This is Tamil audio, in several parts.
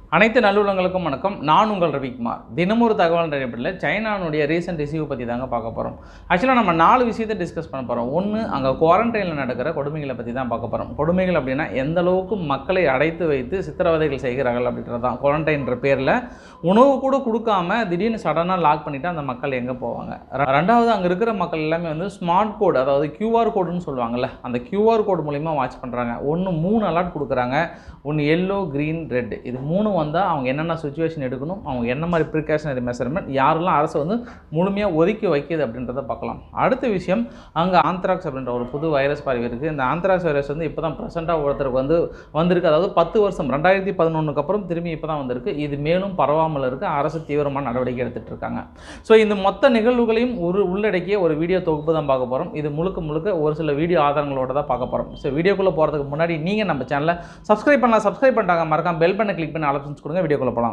அனைத்து நல்லுள்ளங்களுக்கும் வணக்கம் நான் உங்கள் ரவிக்குமார் தினமும் ஒரு தகவல் அடிப்படையில் சைனானுடைய ரீசெண்ட் ரிசீவ் பற்றி தாங்க பார்க்க போகிறோம் ஆக்சுவலாக நம்ம நாலு விஷயத்தை டிஸ்கஸ் பண்ண போகிறோம் ஒன்று அங்கே குவாரண்டைனில் நடக்கிற கொடுமைகளை பற்றி தான் பார்க்க போகிறோம் கொடுமைகள் அப்படின்னா எந்த அளவுக்கு மக்களை அடைத்து வைத்து சித்திரவதைகள் செய்கிறார்கள் அப்படின்றது தான் குவாரண்டைன்ற பேரில் உணவு கூட கொடுக்காம திடீர்னு சடனாக லாக் பண்ணிவிட்டு அந்த மக்கள் எங்கே போவாங்க ர- ரெண்டாவது அங்கே இருக்கிற மக்கள் எல்லாமே வந்து ஸ்மார்ட் கோட் அதாவது கியூஆர் கோடுன்னு சொல்லுவாங்கல்ல அந்த கியூஆர் கோடு மூலிமா வாட்ச் பண்ணுறாங்க ஒன்று மூணு அலர்ட் கொடுக்குறாங்க ஒன்று எல்லோ க்ரீன் ரெட் இது மூணு வந்தால் அவங்க என்னென்ன சுச்சுவேஷன் எடுக்கணும் அவங்க என்ன மாதிரி ப்ரிகாஷனரி மெஷர்மெண்ட் யாரெல்லாம் அரசு வந்து முழுமையாக ஒதுக்கி வைக்கிது அப்படின்றத பார்க்கலாம் அடுத்த விஷயம் அங்கே ஆந்த்ராக்ஸ் அப்படின்ற ஒரு புது வைரஸ் பரவி இருக்குது இந்த ஆந்த்ராக்ஸ் வைரஸ் வந்து இப்போ தான் ப்ரெசென்ட்டாக ஒருத்தருக்கு வந்து வந்திருக்கு அதாவது பத்து வருஷம் ரெண்டாயிரத்தி பதினொன்றுக்கு அப்புறம் திரும்பி இப்போ தான் வந்திருக்கு இது மேலும் பரவாமல் இருக்க அரசு தீவிரமான நடவடிக்கை எடுத்துகிட்டு இருக்காங்க ஸோ இந்த மொத்த நிகழ்வுகளையும் ஒரு உள்ளடக்கிய ஒரு வீடியோ தொகுப்பு தான் பார்க்க போகிறோம் இது முழுக்க முழுக்க ஒரு சில வீடியோ ஆதாரங்களோட தான் பார்க்க போகிறோம் ஸோ வீடியோக்குள்ளே போகிறதுக்கு முன்னாடி நீங்கள் நம்ம சேனலை சப்ஸ்கிரைப் பண்ணலாம் சப்ஸ்கிரைப் பண்ணிட்டாங்க மறக்காம பெல் பண்ண கிளிக் பண்ணி ஆலோசனை கொடுங்க வீடியோக்குள்ளே போகலாம்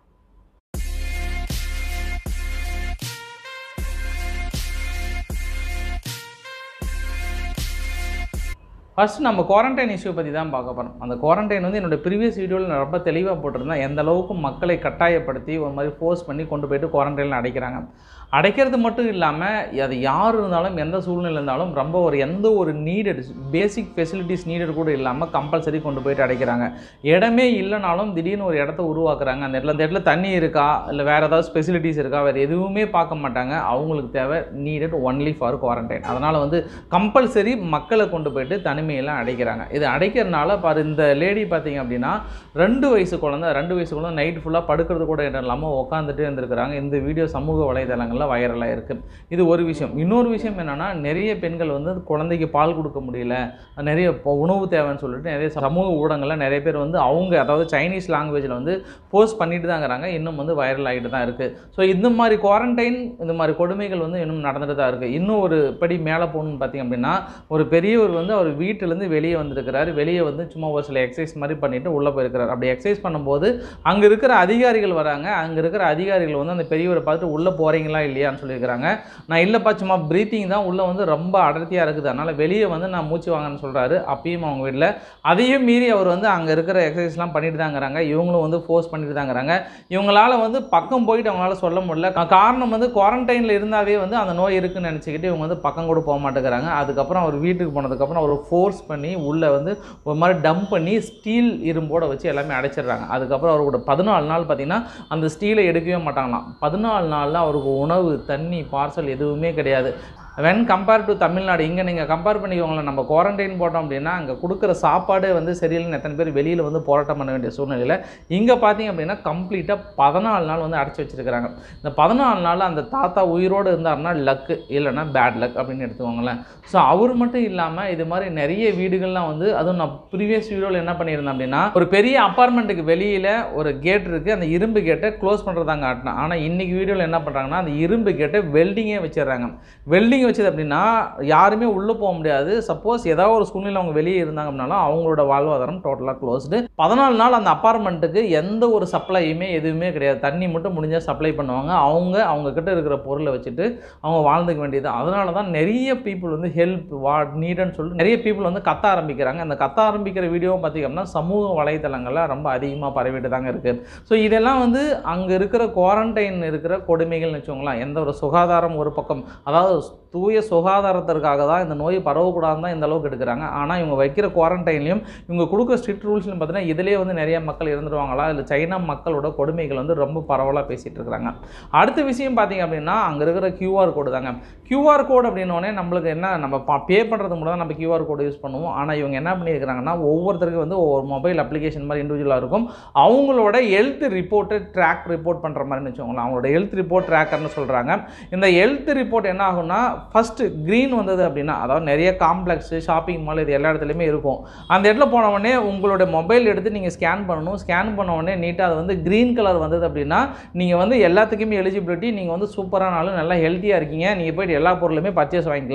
ஃபர்ஸ்ட் நம்ம குவாரண்டைன் இஷ்யூ பற்றி தான் பார்க்க போகிறோம் அந்த குவாரண்டைன் வந்து என்னோட ப்ரீவியஸ் வீடியோவில் நான் ரொம்ப தெளிவாக போட்டிருந்தேன் எந்த அளவுக்கு மக்களை கட்டாயப்படுத்தி ஒரு மாதிரி ஃபோர்ஸ் பண்ணி கொண்டு போயிட்டு குவாரண்டைனில் அடைக்கிறாங்க அடைக்கிறது மட்டும் இல்லாமல் அது யார் இருந்தாலும் எந்த சூழ்நிலை இருந்தாலும் ரொம்ப ஒரு எந்த ஒரு நீடட் பேசிக் ஃபெசிலிட்டிஸ் நீடட் கூட இல்லாமல் கம்பல்சரி கொண்டு போயிட்டு அடைக்கிறாங்க இடமே இல்லைனாலும் திடீர்னு ஒரு இடத்த உருவாக்குறாங்க அந்த இடத்துல அந்த இடத்துல தண்ணி இருக்கா இல்லை வேறு ஏதாவது ஃபெசிலிட்டிஸ் இருக்கா வேறு எதுவுமே பார்க்க மாட்டாங்க அவங்களுக்கு தேவை நீடட் ஒன்லி ஃபார் குவாரண்டைன் அதனால் வந்து கம்பல்சரி மக்களை கொண்டு போயிட்டு தனிமையெல்லாம் அடைக்கிறாங்க இது அடைக்கிறதுனால பாரு இந்த லேடி பார்த்தீங்க அப்படின்னா ரெண்டு வயசு குழந்தை ரெண்டு வயசு குழந்தை நைட் ஃபுல்லாக படுக்கிறது கூட இடம் இல்லாமல் உட்காந்துட்டு இருந்திருக்கிறாங்க இந்த வீடியோ சமூக வலைதளங்களில் வைரலாக இருக்குது இது ஒரு விஷயம் இன்னொரு விஷயம் என்னென்னா நிறைய பெண்கள் வந்து குழந்தைக்கு பால் கொடுக்க முடியல நிறைய இப்போ உணவு தேவைன்னு சொல்லிட்டு நிறைய சமூக ஊடகங்களில் நிறைய பேர் வந்து அவங்க அதாவது சைனீஸ் லாங்குவேஜில் வந்து போஸ்ட் பண்ணிட்டு தான் இருக்கிறாங்க இன்னும் வந்து வைரல் ஆகிட்டு தான் இருக்குது ஸோ இந்த மாதிரி குவாரண்டைன் இந்த மாதிரி கொடுமைகள் வந்து இன்னும் நடந்துட்டு தான் இருக்குது இன்னும் ஒரு படி மேலே போகணும்னு பார்த்தீங்க அப்படின்னா ஒரு பெரியவர் வந்து அவர் வீட்டிலேருந்து வெளியே வந்திருக்கிறாரு வெளியே வந்து சும்மா ஒரு சில எக்ஸசைஸ் மாதிரி பண்ணிட்டு உள்ளே போயிருக்கிறார் அப்படி எக்ஸசைஸ் பண்ணும்போது அங்கே இருக்கிற அதிகாரிகள் வராங்க அங்கே இருக்கிற அதிகாரிகள் வந்து அந்த பெரியவரை பார்த்துட்டு உள்ளே போகிறீங்களா இல்லையான்னு சொல்லியிருக்கிறாங்க நான் இல்லைப்பா சும்மா ப்ரீத்திங் தான் உள்ளே வந்து ரொம்ப அடர்த்தியாக இருக்குது அதனால் வெளியே வந்து நான் மூச்சு வாங்கன்னு சொல்கிறாரு அப்பயும் அவங்க வீட்டில் அதையும் மீறி அவர் வந்து அங்கே இருக்கிற எக்ஸசைஸ்லாம் பண்ணிட்டு தாங்கிறாங்க இவங்களும் வந்து ஃபோர்ஸ் பண்ணிட்டு தாங்கிறாங்க இவங்களால வந்து பக்கம் போயிட்டு அவங்களால சொல்ல முடியல கா- காரணம் வந்து குவாரண்டைனில் இருந்தாவே வந்து அந்த நோய் இருக்குன்னு நினச்சிக்கிட்டு இவங்க வந்து பக்கம் கூட போக மாட்டேங்கிறாங்க அதுக்கப்புறம் அவர் வீட்டுக்கு போனதுக்கப்புறம் அவர் ஃபோர்ஸ் பண்ணி உள்ளே வந்து ஒரு மாதிரி டம்ப் பண்ணி ஸ்டீல் இரும்போட வச்சு எல்லாமே அடைச்சிடுறாங்க அதுக்கப்புறம் அவரோட பதினாலு நாள் பார்த்தீங்கன்னா அந்த ஸ்டீலை எடுக்கவே மாட்டாங்களாம் பதினாலு நாளில் அவருக்கு உணவு தண்ணி பார்சல் எதுவுமே கிடையாது வென் கம்பேர் டு தமிழ்நாடு இங்கே நீங்கள் கம்பேர் பண்ணிக்கோங்களேன் நம்ம குவாரண்டைன் போட்டோம் அப்படின்னா அங்கே கொடுக்குற சாப்பாடு வந்து சரியில்லைன்னு எத்தனை பேர் வெளியில் வந்து போராட்டம் பண்ண வேண்டிய சூழ்நிலையில் இங்கே பார்த்தீங்க அப்படின்னா கம்ப்ளீட்டாக பதினாலு நாள் வந்து அடைச்சி வச்சிருக்கிறாங்க இந்த பதினாலு நாள் அந்த தாத்தா உயிரோடு இருந்தாருன்னா லக்கு இல்லைன்னா பேட் லக் அப்படின்னு எடுத்துக்கோங்களேன் ஸோ அவர் மட்டும் இல்லாமல் இது மாதிரி நிறைய வீடுகள்லாம் வந்து அதுவும் நான் ப்ரீவியஸ் வீடியோவில் என்ன பண்ணியிருந்தேன் அப்படின்னா ஒரு பெரிய அப்பார்ட்மெண்ட்டுக்கு வெளியில் ஒரு கேட் இருக்குது அந்த இரும்பு கேட்டை க்ளோஸ் பண்ணுறதாங்க காட்டினேன் ஆனால் இன்றைக்கி வீடியோவில் என்ன பண்ணுறாங்கன்னா அந்த இரும்பு கேட்டை வெல்டிங்கே வச்சிடுறாங்க வெல்டிங் வச்சது அப்படின்னா யாருமே உள்ளே போக முடியாது சப்போஸ் ஏதாவது ஒரு சூழ்நிலை அவங்க வெளியே இருந்தாங்க அப்படின்னாலும் அவங்களோட வாழ்வாதாரம் டோட்டலாக க்ளோஸ்டு பதினாலு நாள் அந்த அப்பார்ட்மெண்ட்டுக்கு எந்த ஒரு சப்ளையுமே எதுவுமே கிடையாது தண்ணி மட்டும் முடிஞ்சால் சப்ளை பண்ணுவாங்க அவங்க அவங்க கிட்ட இருக்கிற பொருளை வச்சுட்டு அவங்க வாழ்ந்துக்க வேண்டியது அதனால தான் நிறைய பீப்புள் வந்து ஹெல்ப் வாட் நீடுன்னு சொல்லிட்டு நிறைய பீப்புள் வந்து கத்த ஆரம்பிக்கிறாங்க அந்த கத்த ஆரம்பிக்கிற வீடியோவும் பார்த்திங்க அப்படின்னா சமூக வலைத்தளங்களில் ரொம்ப அதிகமாக பரவிட்டு தாங்க இருக்குது ஸோ இதெல்லாம் வந்து அங்கே இருக்கிற குவாரண்டைன் இருக்கிற கொடுமைகள்னு வச்சுக்கோங்களேன் எந்த ஒரு சுகாதாரம் ஒரு பக்கம் அதாவது தூய சுகாதாரத்திற்காக தான் இந்த நோய் பரவக்கூடாதுன்னு தான் இந்த அளவுக்கு எடுக்கிறாங்க ஆனால் இவங்க வைக்கிற குவாரண்டைன்லையும் இவங்க கொடுக்குற ஸ்ட்ரிக்ட் ரூல்ஸ்லையும் பார்த்தீங்கன்னா இதிலே வந்து நிறைய மக்கள் இருந்துருவாங்களா இல்லை சைனா மக்களோட கொடுமைகள் வந்து ரொம்ப பரவலாக பேசிகிட்டு இருக்கிறாங்க அடுத்த விஷயம் பார்த்தீங்க அப்படின்னா அங்கே இருக்கிற QR கோடு தாங்க QR கோடு அப்படின்னோடனே நம்மளுக்கு என்ன நம்ம பே பண்ணுறது மூலம் தான் நம்ம QR கோடு யூஸ் பண்ணுவோம் ஆனால் இவங்க என்ன பண்ணியிருக்கிறாங்கன்னா ஒவ்வொருத்தருக்கும் வந்து ஒவ்வொரு மொபைல் அப்ளிகேஷன் மாதிரி இண்டிவிஜுவலாக இருக்கும் அவங்களோட ஹெல்த் ரிப்போர்ட்டை ட்ராக் ரிப்போர்ட் பண்ணுற மாதிரின்னு வச்சுக்கோங்களேன் அவங்களோட ஹெல்த் ரிப்போர்ட் ட்ராக்கர்னு சொல்கிறாங்க இந்த ஹெல்த் ரிப்போர்ட் என்ன ஆகும்னா ஃபஸ்ட்டு க்ரீன் வந்தது அப்படின்னா அதாவது நிறைய காம்ப்ளெக்ஸு ஷாப்பிங் மால் இது எல்லா இடத்துலையுமே இருக்கும் அந்த இடத்துல போன உடனே உங்களோட மொபைல் எடுத்து நீங்கள் ஸ்கேன் பண்ணணும் ஸ்கேன் பண்ண உடனே நீட்டாக அது வந்து க்ரீன் கலர் வந்தது அப்படின்னா நீங்கள் வந்து எல்லாத்துக்குமே எலிஜிபிலிட்டி நீங்கள் வந்து சூப்பரான ஆளு நல்லா ஹெல்த்தியாக இருக்கீங்க நீங்கள் போயிட்டு எல்லா பொருளுமே பர்ச்சேஸ் வாங்கிக்கலாம்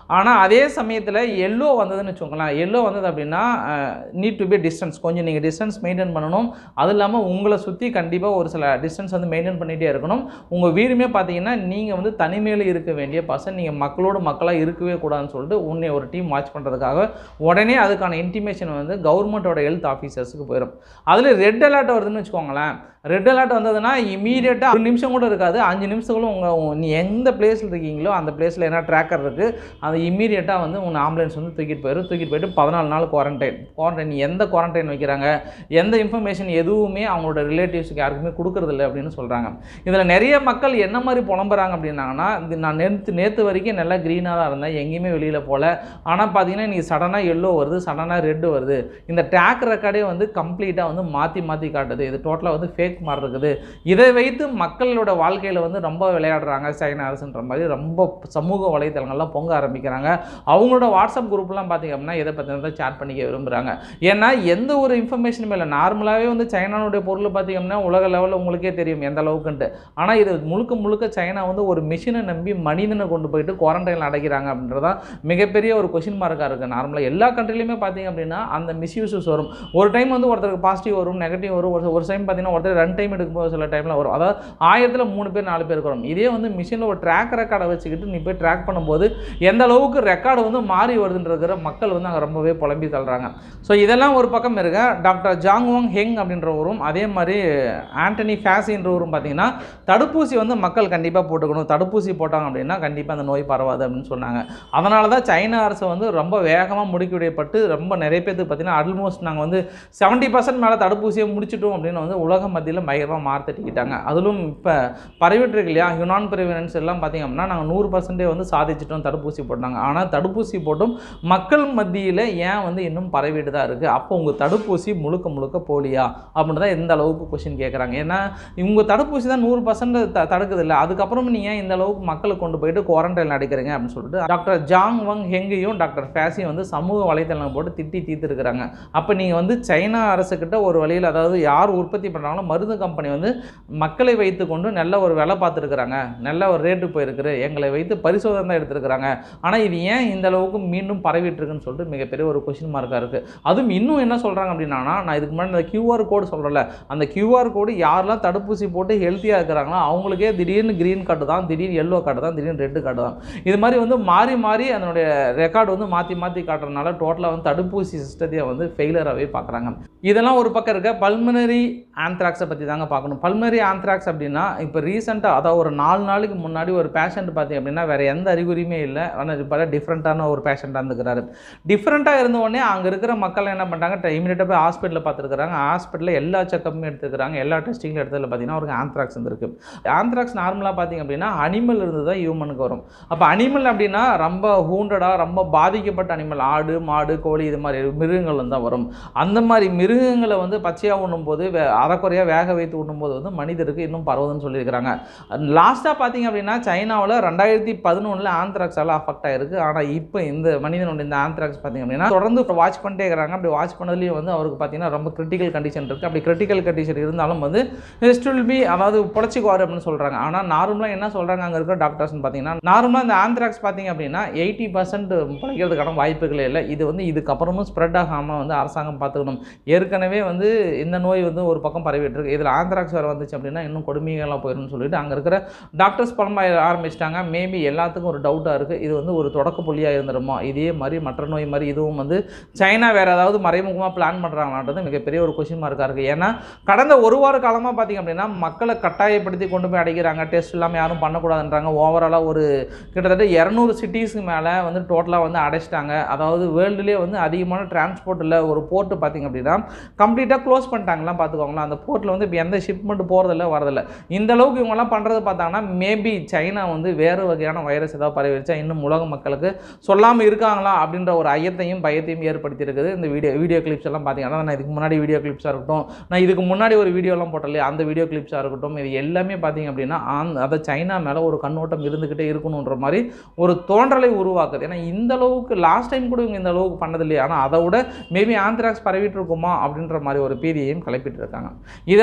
ஆனால் அதே சமயத்தில் எல்லோ வந்ததுன்னு வச்சுக்கோங்களேன் எல்லோ வந்தது அப்படின்னா நீட் டு பி டிஸ்டன்ஸ் கொஞ்சம் நீங்கள் டிஸ்டன்ஸ் மெயின்டைன் பண்ணணும் அது இல்லாமல் உங்களை சுற்றி கண்டிப்பாக ஒரு சில டிஸ்டன்ஸ் வந்து மெயின்டைன் பண்ணிகிட்டே இருக்கணும் உங்கள் வீடுமே பார்த்தீங்கன்னா நீங்கள் வந்து தனிமையில் இருக்க வேண்டிய பர்சன் நீங்கள் மக்களோடு மக்களாக இருக்கவே கூடாதுன்னு சொல்லிட்டு உன்னை ஒரு டீம் வாட்ச் பண்ணுறதுக்காக உடனே அதுக்கான இன்டிமேஷன் வந்து கவர்மெண்ட்டோட ஹெல்த் ஆஃபீஸர்ஸுக்கு போயிடும் அதில் ரெட் அலர்ட் வருதுன்னு வச்சுக்கோங்களேன் ரெட் அலர்ட் வந்ததுன்னா இமீடியட்டாக ஒரு நிமிஷம் கூட இருக்காது அஞ்சு நிமிஷங்களும் உங்கள் நீ எந்த பிளேஸில் இருக்கீங்களோ அந்த பிளேஸில் என்ன ட்ராக்கர் இருக்குது அது இமீடியட்டாக வந்து உங்கள் ஆம்புலன்ஸ் வந்து தூக்கிட்டு போயிடும் தூக்கிட்டு போயிட்டு பதினாலு நாள் குவாரண்டைன் குவாரண்டைன் எந்த குவாரண்டைன் வைக்கிறாங்க எந்த இன்ஃபர்மேஷன் எதுவுமே அவங்களோட ரிலேட்டிவ்ஸுக்கு யாருக்குமே கொடுக்கறதில்ல அப்படின்னு சொல்கிறாங்க இதில் நிறைய மக்கள் என்ன மாதிரி புலம்புறாங்க அப்படின்னாங்கன்னா இது நான் நேற்று நேற்று வரைக்கும் நல்லா க்ரீனாக தான் இருந்தேன் எங்கேயுமே வெளியில் போகல ஆனால் பார்த்தீங்கன்னா இன்றைக்கி சடனாக எல்லோ வருது சடனாக ரெட்டு வருது இந்த டேக் ரெக்கார்டே வந்து கம்ப்ளீட்டாக வந்து மாற்றி மாற்றி காட்டுது இது டோட்டலாக வந்து ஃபேக் மாதிரி இருக்குது இதை வைத்து மக்களோட வாழ்க்கையில் வந்து ரொம்ப விளையாடுறாங்க சைனா அரசுன்ற மாதிரி ரொம்ப சமூக வலைத்தளங்கள்லாம் பொங்க ஆரம்பிக்கிறாங்க அவங்களோட வாட்ஸ்அப் குரூப்லாம் பார்த்தீங்க அப்படின்னா இதை பற்றி தான் சேட் பண்ணிக்க விரும்புகிறாங்க ஏன்னா எந்த ஒரு இன்ஃபர்மேஷனுமே இல்லை நார்மலாகவே வந்து சைனானுடைய பொருள் பார்த்தீங்க அப்படின்னா உலக லெவலில் உங்களுக்கே தெரியும் எந்த அளவுக்குன்ட்டு ஆனால் இது முழுக்க முழுக்க சைனா வந்து ஒரு மிஷினை நம்பி மனிதனை கொண்டு போயிட்டு குவாரண்டைனில் அடைக்கிறாங்க அப்படின்றதான் மிகப்பெரிய ஒரு கொஷின் மார்க்காக இருக்குது நார்மலாக எல்லா கண்ட்ரிலையுமே பார்த்தீங்க அப்படின்னா அந்த மிஸ்யூசஸ் வரும் ஒரு டைம் வந்து ஒருத்தருக்கு பாசிட்டிவ் வரும் நெகட்டிவ் வரும் ஒரு ஒரு டைம் பார்த்தீங்கன்னா ஒருத்தர் ரெண்டு டைம் எடுக்கும்போது சில டைமில் வரும் அதாவது ஆயிரத்தில் மூணு பேர் நாலு பேருக்கு வரும் இதே வந்து மிஷினில் ஒரு ட்ராக் ரெக்கார்டை வச்சுக்கிட்டு நீ போய் ட்ராக் பண்ணும்போது எந்த அளவுக்கு ரெக்கார்டு வந்து மாறி வருதுன்றதுற மக்கள் வந்து அங்கே ரொம்பவே புலம்பி தள்ளுறாங்க ஸோ இதெல்லாம் ஒரு பக்கம் இருக்க டாக்டர் ஜாங் வாங் ஹெங் அப்படின்றவரும் அதே மாதிரி ஆண்டனி ஃபேசின்றவரும் பார்த்தீங்கன்னா தடுப்பூசி வந்து மக்கள் கண்டிப்பாக போட்டுக்கணும் தடுப்பூசி போட்டாங்க அப்படின்னா கண்டிப்பாக அந்த நோய் பரவாது அப்படின்னு சொன்னாங்க அதனால தான் சைனா அரசு வந்து ரொம்ப வேகமாக முடுக்கிவிடப்பட்டு ரொம்ப நிறைய பேருக்கு பார்த்தீங்கன்னா ஆல்மோஸ்ட் நாங்கள் வந்து செவன்ட்டி பர்சன்ட் மேலே தடுப்பூசியை முடிச்சிட்டோம் அப்படின்னு வந்து உலக மத்தியில் பயங்கரமாக மார்த்தட்டிக்கிட்டாங்க அதிலும் இப்போ பரவிட்டுருக்கு இல்லையா யுனான் பிரிவினன்ஸ் எல்லாம் பார்த்தீங்க அப்படின்னா நாங்கள் நூறு பர்சன்டே வந்து சாதிச்சிட்டோம் தடுப்பூசி போட்டாங்க ஆனால் தடுப்பூசி போட்டும் மக்கள் மத்தியில் ஏன் வந்து இன்னும் பரவிட்டு தான் இருக்குது அப்போ உங்கள் தடுப்பூசி முழுக்க முழுக்க போலியா அப்படின்னு தான் எந்த அளவுக்கு கொஷின் கேட்குறாங்க ஏன்னா உங்கள் தடுப்பூசி தான் நூறு பர்சன்ட் த தடுக்குது இல்லை அதுக்கப்புறம் நீங்கள் ஏன் இந்த அளவுக்கு மக்களை கொண்டு போயிட்டு குவாரண்டைனில் அடைக்கிறீங்க அப்படின்னு சொல்லிட்டு டாக்டர் ஜாங் வங் ஹெங்கையும் டாக்டர் ஃபேஸையும் வந்து சமூக வலைத்தளம் போட்டு திட்டி தீர்த்துருக்குறாங்க அப்போ நீங்கள் வந்து சைனா அரசுக்கிட்ட ஒரு வழியில் அதாவது யார் உற்பத்தி பண்ணுறாங்களோ மருந்து கம்பெனி வந்து மக்களை வைத்துக்கொண்டு நல்ல ஒரு வேலை பார்த்துருக்குறாங்க நல்ல ஒரு ரேட்டு போயிருக்குது எங்களை வைத்து பரிசோதனை தான் எடுத்திருக்கிறாங்க ஆனால் இது ஏன் இந்த அளவுக்கு மீண்டும் பரவிட்டு இருக்குன்னு சொல்லிட்டு மிகப்பெரிய ஒரு கொஷின் மார்க்காக இருக்குது அதுவும் இன்னும் என்ன சொல்கிறாங்க அப்படின்னா நான் இதுக்கு முன்னாடி அந்த கியூஆர் கோடு சொல்கிறல அந்த கியூஆர் கோடு யாரெல்லாம் தடுப்பூசி போட்டு ஹெல்த்தியாக இருக்கிறாங்களோ அவங்களுக்கே திடீர்னு க்ரீன் கார்டு தான் திடீர்னு எல்லோ கார்டு தான் திடீர்னு ரெட்டு கார்டு தான் இது மாதிரி வந்து மாறி மாறி அதனுடைய ரெக்கார்டு வந்து மாற்றி மாற்றி காட்டுறதுனால டோட்டலாக வந்து தடுப்பூசி சிஸ்டத்தையே வந்து ஃபெயிலராகவே பார்க்குறாங்க இதெல்லாம் ஒரு பக்கம் இருக்க பல்மனரி ஆந்த்ராக்ஸை பற்றி தாங்க பார்க்கணும் பல்மனரி ஆந்த்ராக்ஸ் அப்படின்னா இப்போ ரீசெண்டாக அதாவது ஒரு நாலு நாளைக்கு முன்னாடி ஒரு பேஷண்ட் பார்த்தீங்க அப்படின்னா வேறு எந்த அறிகுறியுமே இல்லை ஆனால் இப்போ டிஃப்ரெண்ட்டான ஒரு பேஷண்ட்டாக இருந்துக்கிறாரு டிஃப்ரெண்ட்டாக இருந்த உடனே அங்கே இருக்கிற மக்கள் என்ன பண்ணுறாங்க இமீடியட்டாக போய் ஹாஸ்பிட்டலில் பார்த்துருக்குறாங்க ஹாஸ்பிட்டலில் எல்லா செக்கப்புமே எடுத்துக்கிறாங்க எல்லா டெஸ்டிங்கில் எடுத்ததில் பார்த்தீங்கன்னா அவருக்கு ஆந்த்ராக்ஸ் இருந்திருக்கு ஆந்த்ராக்ஸ் நார்மலாக பார்த்தீங்க அப்படின்னா அனிமல் இருந்து தான் ஹியூமனுக்கு வரும் அப்போ அனிமல் அப்படின்னா ரொம்ப ஹூண்டடாக ரொம்ப பாதிக்கப்பட்ட அனிமல் ஆடு மாடு கோழி இது மாதிரி மிருகங்கள் தான் வரும் அந்த மாதிரி மிருகங்களை வந்து பச்சையாக உண்ணும்போது வே அறக்குறையாக வேக வைத்து உண்ணும்போது வந்து மனிதருக்கு இன்னும் பரவுதுன்னு சொல்லியிருக்கிறாங்க லாஸ்ட்டாக பார்த்தீங்க அப்படின்னா சைனாவில் ரெண்டாயிரத்தி பதினொன்றில் ஆந்த்ராக்ஸால் அஃபெக்ட் ஆயிருக்கு ஆனால் இப்போ இந்த மனிதனுடைய இந்த ஆந்த்ராக்ஸ் பார்த்தீங்க அப்படின்னா தொடர்ந்து வாட்ச் பண்ணிட்டே இருக்கிறாங்க அப்படி வாட்ச் பண்ணதுலேயும் வந்து அவருக்கு பார்த்தீங்கன்னா ரொம்ப கிரிட்டிக்கல் கண்டிஷன் இருக்குது அப்படி கிரிட்டிக்கல் கண்டிஷன் இருந்தாலும் வந்து ஸ்டில் பி அதாவது பொழைச்சிக்குவார் அப்படின்னு சொல்கிறாங்க ஆனால் நார்மலாக என்ன சொல்கிறாங்க அங்கே இருக்கிற டாக்டர்ஸ்னு பார்த்தீங்கன்னா நார்மலாக இந்த ஆந்த்ராக்ஸ் பார்த்தீங்க அப்படின்னா எயிட்டி பர்சன்ட் பிழைக்கிறதுக்கான வாய்ப்புகளே இல்லை இது வந்து இதுக்கப்புறமும் ஸ்ப்ரெட் ஆகாமல் வந்து அரசாங்கம் பார்த்துக்கணும் ஏற்கனவே வந்து இந்த நோய் வந்து ஒரு பக்கம் பரவிட்டு இருக்கு இதில் ஆந்த்ராக்ஸ் வேறு வந்துச்சு அப்படின்னா இன்னும் கொடுமைகளாக போயிடும்னு சொல்லிட்டு அங்கே இருக்கிற டாக்டர்ஸ் பழம்ப ஆரம்பிச்சிட்டாங்க மேபி எல்லாத்துக்கும் ஒரு டவுட்டாக இருக்குது இது வந்து ஒரு தொடக்க புள்ளியாக இருந்துருமா இதே மாதிரி மற்ற நோய் மாதிரி இதுவும் வந்து சைனா வேறு ஏதாவது மறைமுகமாக பிளான் பண்ணுறாங்களான்றது மிகப்பெரிய ஒரு கொஷின் மார்க்காக இருக்குது ஏன்னா கடந்த ஒரு வார காலமாக பார்த்திங்க அப்படின்னா மக்களை கட்டாயப்படுத்தி கொண்டு போய் அடைக்கிறாங்க டெஸ்ட் இல்லாமல் யாரும் பண்ணக்கூடாதுன்றாங்க ஓவராலாக ஒரு கிட்டத்தட்ட இரநூறு சிட்டிஸ்க்கு மேலே வந்து டோட்டலாக வந்து அடைச்சிட்டாங்க அதாவது வேர்ல்டுலேயே வந்து அதிகமான டிரான்ஸ்போர்ட் இல்லை ஒரு போர்ட்டு பார்த்திங்க அப்படின்னா கம்ப்ளீட்டாக க்ளோஸ் பண்ணிட்டாங்கலாம் பார்த்துக்கோங்களேன் அந்த போர்ட்டில் வந்து இப்போ எந்த ஷிப்மெண்ட் போகிறதில்ல வரதில்ல இந்த அளவுக்கு இவங்கெல்லாம் பண்ணுறது பார்த்தாங்கன்னா மேபி சைனா வந்து வேறு வகையான வைரஸ் ஏதாவது பரவிடுச்சா இன்னும் உலக மக்களுக்கு சொல்லாமல் இருக்காங்களா அப்படின்ற ஒரு ஐயத்தையும் பயத்தையும் ஏற்படுத்தி இருக்குது இந்த வீடியோ வீடியோ கிளிப்ஸ் எல்லாம் பார்த்தீங்கன்னா நான் இதுக்கு முன்னாடி வீடியோ கிளிப்ஸாக இருக்கட்டும் நான் இதுக்கு முன்னாடி ஒரு வீடியோலாம் போட்டலையே அந்த வீடியோ கிளிப்ஸாக இருக்கட்டும் இது எல்லாமே பார்த்தீங்க அப்படின்னா ஆந் அதை சைனா மேலே ஒரு கண்ணோட்டம் இருந்துக்கிட்டே இருக்கணுன்ற மாதிரி ஒரு தோன்றலை உருவாக்குது ஏன்னா இந்த அளவுக்கு லாஸ்ட் டைம் கூட இவங்க இந்த அளவுக்கு பண்ணது இல்லையா ஆனால் அதை விட மேபி ஆந்த்ராக்ஸ் பரவிட்டு இருக்குமா அப்படின்ற மாதிரி ஒரு பீதியையும் கிளப்பிட்டு இருக்காங்க இதை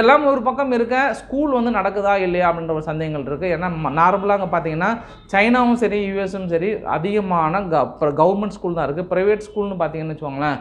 இதெல்லாம் ஒரு பக்கம் இருக்க ஸ்கூல் வந்து நடக்குதா இல்லையா அப்படின்ற ஒரு சந்தேகங்கள் இருக்குது ஏன்னா நார்மலாக அங்கே பார்த்தீங்கன்னா சைனாவும் சரி யூஎஸும் சரி அதிகமான க கவர்மெண்ட் ஸ்கூல் தான் இருக்குது ப்ரைவேட் ஸ்கூல்னு பார்த்தீங்கன்னு வச்சுக்கோங்களேன்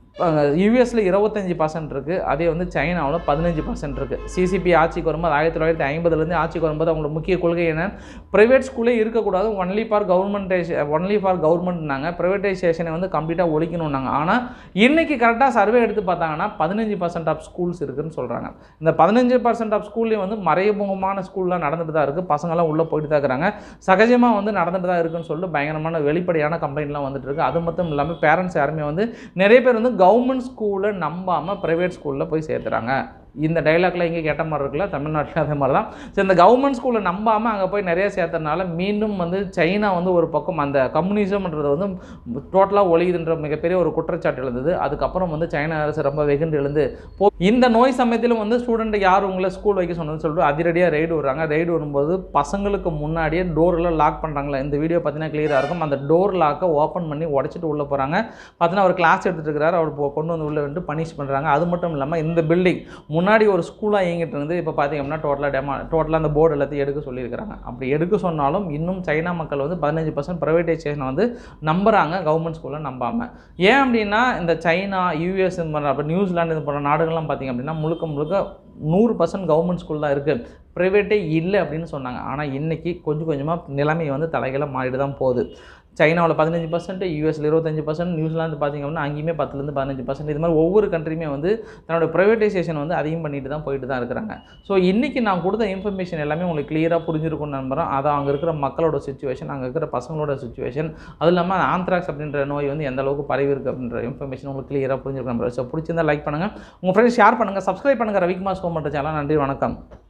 யூஎஸில் இருபத்தஞ்சி பர்சன்ட் இருக்குது அதே வந்து சைனாவில் பதினஞ்சு பர்சன்ட் இருக்குது சிசிபி ஆட்சிக்கு வரும்போது ஆயிரத்தி தொள்ளாயிரத்தி ஐம்பதுலேருந்து ஆட்சிக்கு வரும்போது அவங்களோட முக்கிய கொள்கை என்ன ப்ரைவேட் ஸ்கூலே இருக்கக்கூடாது ஒன்லி ஃபார் கவர்மெண்டேஷன் ஒன்லி ஃபார் கவர்மெண்ட்னாங்க ப்ரைவேட்டைசேஷனை வந்து கம்ப்ளீட்டாக ஒழிக்கணும்னாங்க ஆனால் இன்றைக்கி கரெக்டாக சர்வே எடுத்து பார்த்தாங்கன்னா பதினஞ்சு பர்சன்ட் ஆஃப் ஸ்கூல்ஸ் இருக்குதுன்னு சொல்கிறாங்க இந்த பதினஞ்சு பர்சன்ட் ஆஃப் ஸ்கூல்லேயும் வந்து மறைமுகமான ஸ்கூல்லாம் நடந்துட்டு தான் இருக்குது பசங்களாம் உள்ளே போயிட்டு தான் இருக்கிறாங்க சகஜமாக வந்து நடந்துட்டு தான் இருக்குன்னு சொல்லிட்டு பயங்கரமான வெளிப்படையான கம்ப்ளைண்ட்லாம் வந்துட்டு இருக்கு அது மட்டும் இல்லாமல் பேரண்ட்ஸ் யாருமே வந்து நிறைய பேர் வந்து கவர்மெண்ட் ஸ்கூலை நம்பாமல் ப்ரைவேட் ஸ்கூலில் போய் சேர்த்துறாங்க இந்த டைலாக்ல இங்கே கேட்ட மாதிரி இருக்குல்ல தமிழ்நாட்டில் அதே மாதிரி தான் ஸோ இந்த கவர்மெண்ட் ஸ்கூலை நம்பாமல் அங்கே போய் நிறைய சேர்த்தனால மீண்டும் வந்து சைனா வந்து ஒரு பக்கம் அந்த கம்யூனிசம்ன்றது வந்து டோட்டலாக ஒழியுதுன்ற மிகப்பெரிய ஒரு குற்றச்சாட்டு எழுந்தது அதுக்கப்புறம் வந்து சைனா அரசு ரொம்ப வெகுண்டு எழுந்து போ இந்த நோய் சமயத்திலும் வந்து ஸ்டூடெண்ட் யார் உங்களை ஸ்கூல் வைக்க சொன்னதுன்னு சொல்லிட்டு அதிரடியாக ரைடு விடுறாங்க ரைடு வரும்போது பசங்களுக்கு முன்னாடியே டோரில் லாக் பண்ணுறாங்களா இந்த வீடியோ பார்த்தீங்கன்னா கிளியராக இருக்கும் அந்த டோர் லாக்கை ஓப்பன் பண்ணி உடச்சிட்டு உள்ளே போகிறாங்க பார்த்தீங்கன்னா அவர் கிளாஸ் எடுத்துகிட்டு இருக்கிறாரு அவர் போ- கொண்டு வந்து உள்ளே வந்து பனிஷ் பண்ணுறாங்க அது மட்டும் இல்லாமல் இந்த பில்டிங் முன்னாடி ஒரு ஸ்கூலாக இயங்கிட்டு இருந்தது இப்போ பார்த்தீங்க அப்படின்னா டோட்டலாக டெமா டோட்டலாக அந்த போர்டு எல்லாத்தையும் எடுக்க சொல்லியிருக்கிறாங்க அப்படி எடுக்க சொன்னாலும் இன்னும் சைனா மக்கள் வந்து பதினஞ்சு பர்சன்ட் ப்ரைவேட்டைசேஷனை வந்து நம்புறாங்க கவர்மெண்ட் ஸ்கூலில் நம்பாமல் ஏன் அப்படின்னா இந்த சைனா யூஎஸ் இந்த மாதிரி அப்புறம் நியூசிலாந்து இது போன்ற நாடுகள்லாம் பார்த்தீங்க அப்படின்னா முழுக்க முழுக்க நூறு பர்சன்ட் கவர்மெண்ட் ஸ்கூல் தான் இருக்குது ப்ரைவேட்டே இல்லை அப்படின்னு சொன்னாங்க ஆனால் இன்றைக்கி கொஞ்சம் கொஞ்சமாக நிலைமை வந்து தலைகளை மாறிட்டு தான் போகுது சைனாவில் பதினஞ்சு பர்சன்ட் யூஎஸ்ல இருபத்தஞ்சு பர்சன்ட் நியூசிலாந்து பார்த்திங்க அப்படின்னா அங்கேயுமே பத்துலேருந்து பதினஞ்சு பர்சன்ட் இது மாதிரி ஒவ்வொரு கண்ட்ரியுமே வந்து தன்னோட ப்ரைவேட்டைசேஷன் வந்து அதிகம் பண்ணிட்டு தான் போயிட்டு தான் இருக்கிறாங்க ஸோ இன்றைக்கி நான் கொடுத்த இன்ஃபர்மேஷன் எல்லாமே உங்களுக்கு கிளியராக புரிஞ்சிருக்கும்னு நம்புகிறேன் அது அங்கே இருக்கிற மக்களோட சுச்சுவேஷன் அங்கே இருக்கிற பசங்களோட சுச்சுவேஷன் அது இல்லாமல் ஆந்த்ராக்ஸ் அப்படின்ற நோய் வந்து எந்த அளவுக்கு பரவி இருக்கு அப்படின்ற இன்ஃபர்மேஷன் உங்களுக்கு கிளியராக புரிஞ்சிருக்கும் நம்புறேன் ஸோ பிடிச்சிருந்தா லைக் பண்ணுங்கள் உங்கள் ஃப்ரெண்ட்ஸ் ஷேர் பண்ணுங்கள் சப்ஸ்கிரைப் பண்ணுங்கள் ரவிக்குமார் சோமன்ற சேனல் நன்றி வணக்கம்